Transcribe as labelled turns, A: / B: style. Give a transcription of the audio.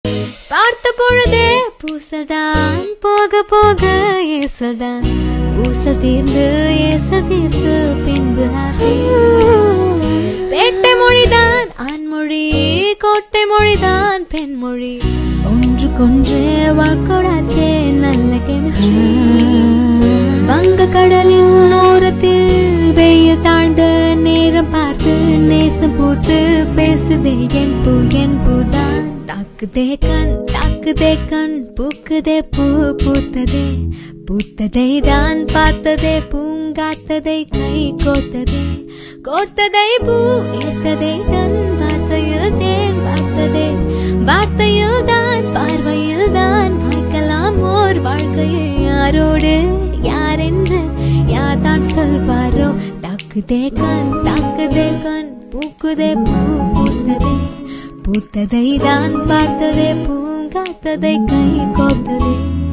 A: பார்த்த பொழுதே பூசல்தான் போக போக ஏசல்தான் பூசல் தீர்ந்து ஏசல் தீர்ந்து பின்பு happy. பேட்டை மொழிதான் ஆண்மொழி கோட்டை மொழிதான் பெண்மொழி ஒன்றுக்கொன்று வாழ்க்கோடாச்சே நல்ல கெமிஸ்ட்ரி வங்க கடலின் ஓரத்தில் வெயில் தாழ்ந்த நேரம் பார்த்து நேசம் பூத்து பேசுதே என் பூ என் பூதான் தாக்குதே கண் தாக்குதே கண் பூக்குதே பூ பூத்ததே பூத்ததை தான் பார்த்ததே பூங்காத்ததை கை கோர்த்ததே கோர்த்ததை பூ ஏத்ததை தன் வார்த்தையில் தேன் பார்த்ததே வார்த்தையில் தான் பார்வையில் தான் வாழ்க்கலாம் ஓர் வாழ்க்கையை யாரோடு யார் என்று யார் தான் சொல்வாரோ தாக்குதே கண் தாக்குதே கண் பூக்குதே பூ பூத்ததே பூத்ததை தான் பார்த்ததே பூங்காத்ததை கை கோர்த்ததே